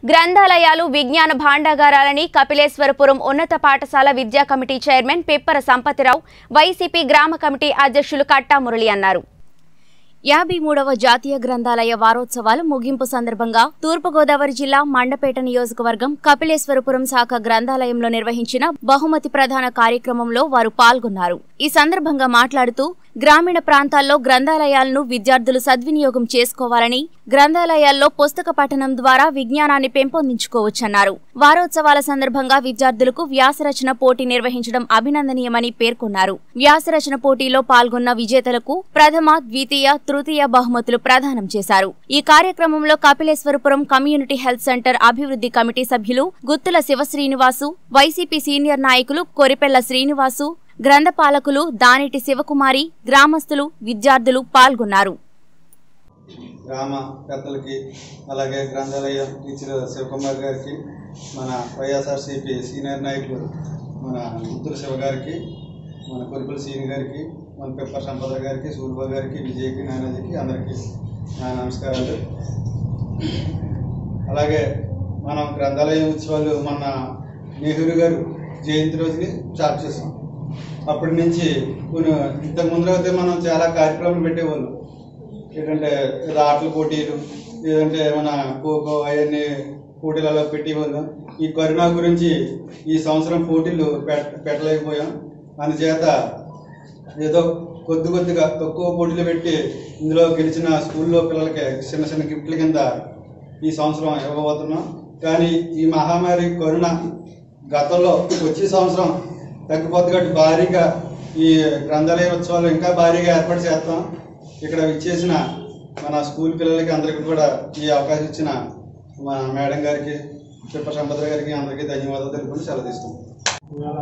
గ్రంథాలయాలు విజ్ఞాన భాండాగారాలని కపిలేశ్వరపురం ఉన్నత పాఠశాల విద్యా కమిటీ చైర్మన్ పెప్పర సంపతిరావు వైసీపీ గ్రామ కమిటీ అధ్యక్షులు కట్టా మురళి అన్నారు యాభై మూడవ జాతీయ గ్రంథాలయ వారోత్సవాలు ముగింపు సందర్భంగా తూర్పుగోదావరి జిల్లా మండపేట నియోజకవర్గం కపిలేశ్వరపురం శాఖ గ్రంథాలయంలో నిర్వహించిన బహుమతి ప్రధాన కార్యక్రమంలో వారు పాల్గొన్నారు ఈ సందర్భంగా మాట్లాడుతూ గ్రామీణ ప్రాంతాల్లో గ్రంథాలయాలను విద్యార్థులు సద్వినియోగం చేసుకోవాలని గ్రంథాలయాల్లో పుస్తక పఠనం ద్వారా విజ్ఞానాన్ని పెంపొందించుకోవచ్చన్నారు వారోత్సవాల సందర్భంగా విద్యార్థులకు వ్యాసరచన పోటీ నిర్వహించడం అభినందనీయమని పేర్కొన్నారు వ్యాసరచన పోటీలో పాల్గొన్న విజేతలకు ప్రథమ ద్వితీయ తృతీయ బహుమతులు ప్రదానం చేశారు ఈ కార్యక్రమంలో కపిలేశ్వరపురం కమ్యూనిటీ హెల్త్ సెంటర్ అభివృద్ధి కమిటీ సభ్యులు గుత్తుల శివ శ్రీనివాసు వైసీపీ సీనియర్ నాయకులు కొరిపెల్ల శ్రీనివాసు గ్రంథపాలకులు దానిటి శివకుమారి గ్రామస్తులు విద్యార్థులు పాల్గొన్నారు గ్రామ పెద్దలకి అలాగే గ్రంథాలయ టీచర్ శివకుమార్ గారికి మన వైఎస్ఆర్సీపీ సీనియర్ నాయకులు మన గుత్తుల శివ గారికి మన కొరిపల్లి సీని గారికి మన పెప్పర్ సంపద గారికి సూర్యబాబు గారికి విజయ్కి నానాజీకి అందరికీ నా నమస్కారాలు అలాగే మనం గ్రంథాలయ ఉత్సవాలు మొన్న నెహ్రూ గారు జయంతి రోజుని స్టార్ట్ చేసాం అప్పటి నుంచి కొన్ని ఇంతకు ముందు అయితే మనం చాలా కార్యక్రమాలు పెట్టేవాళ్ళం ఏంటంటే ఏదో ఆటల పోటీలు లేదంటే మన ఖోఖో అవన్నీ పోటీలలో పెట్టేవాళ్ళం ఈ కరోనా గురించి ఈ సంవత్సరం పోటీలు పెట్ పెట్టలేకపోయాం అందుచేత ఏదో కొద్ది కొద్దిగా తక్కువ పోటీలు పెట్టి ఇందులో గెలిచిన స్కూల్లో పిల్లలకి చిన్న చిన్న గిఫ్ట్ల కింద ఈ సంవత్సరం ఇవ్వబోతున్నాం కానీ ఈ మహమ్మారి కరోనా గతంలో వచ్చే సంవత్సరం తగ్గిపోద్ది కాబట్టి భారీగా ఈ గ్రంథాలయ ఉత్సవాలు ఇంకా భారీగా ఏర్పాటు చేస్తాం ఇక్కడ విచ్చేసిన మన స్కూల్ పిల్లలకి అందరికీ కూడా ఈ అవకాశం ఇచ్చిన మన మేడం గారికి చెప్ప సంపద గారికి అందరికీ ధన్యవాదాలు తెలుపుకుంటూ సెలవు తీసుకుంటాం ఇవాళ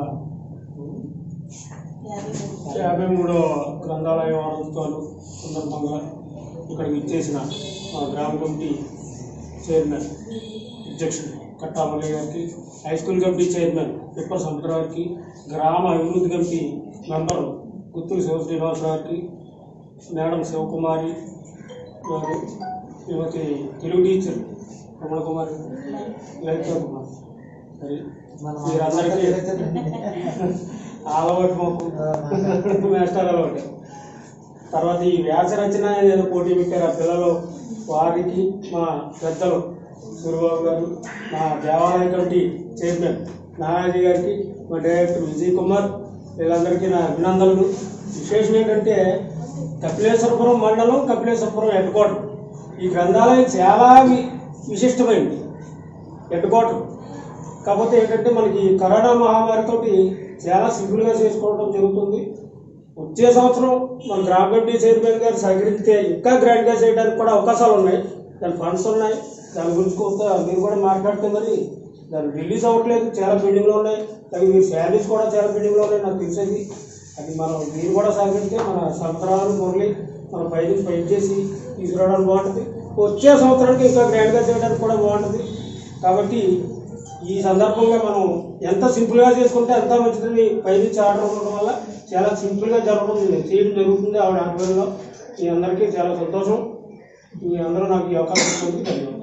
యాభై మూడో గ్రంథాలయ వారోత్సవాలు సందర్భంగా ఇక్కడికి ఇచ్చేసిన మా గ్రామ కమిటీ చైర్మన్ అధ్యక్షుడు కట్టామల్లి గారికి high school committee chairman Pippar Sampada గారికి గ్రామ అభివృద్ధి కమిటీ మెంబర్ గుత్తుల శివ శ్రీనివాస గారికి మేడం శివకుమారి గారు శ్రీమతి తెలుగు టీచర్ రమణ కుమారి లలిత కుమార్ సరే మీరందరికీ అలవాటు మాకు మాస్టర్ అలవాటు తర్వాత ఈ వ్యాస రచన ఏదో పోటీ పెట్టారు ఆ పిల్లలు వారికి మా పెద్దలు సూర్యబాబు గారు మా దేవాలయ కమిటీ చైర్మన్ నారాజీ గారికి మా డైరెక్టర్ విజయ్ కుమార్ వీళ్ళందరికీ నా అభినందనలు విశేషం ఏంటంటే కపిలేశ్వరపురం మండలం కపిలేశ్వరపురం హెడ్ క్వార్టర్ ఈ గ్రంథాలయం చాలా వి- విశిష్టమైంది హెడ్ క్వార్టర్ కాకపోతే ఏంటంటే మనకి కరోనా మహమ్మారితో చాలా సింపుల్గా చేసుకోవడం జరుగుతుంది వచ్చే సంవత్సరం మన గ్రామ కమిటీ చైర్మన్ గారు సహకరిస్తే ఇంకా గ్రాండ్గా చేయడానికి కూడా అవకాశాలు ఉన్నాయి దాని ఫండ్స్ ఉన్నాయి దాని గురించి కొంత మీరు కూడా మాట్లాడితే మరి దాన్ని రిలీజ్ అవ్వట్లేదు చాలా బిల్డింగ్లు ఉన్నాయి అవి మీ శాలరీస్ కూడా చాలా బిల్డింగ్లు ఉన్నాయి నాకు తెలిసేది అది మనం మీరు కూడా సహకరిస్తే మన సంవత్సరాలు మురళి మనం పై నుంచి ఫైట్ చేసి తీసుకురావడానికి బాగుంటుంది వచ్చే సంవత్సరానికి ఇంకా గ్రాండ్గా చేయడానికి కూడా బాగుంటుంది కాబట్టి ఈ సందర్భంగా మనం ఎంత సింపుల్గా చేసుకుంటే అంత మంచిదని పైనుంచి ఆర్డర్ ఉండడం వల్ల చాలా సింపుల్గా జరగడం చేయడం జరుగుతుంది ఆవిడ ఆధ్వర్యంలో మీ అందరికీ చాలా సంతోషం మీ అందరూ నాకు ఈ అవకాశం ఇచ్చినందుకు ధన్యవాదాలు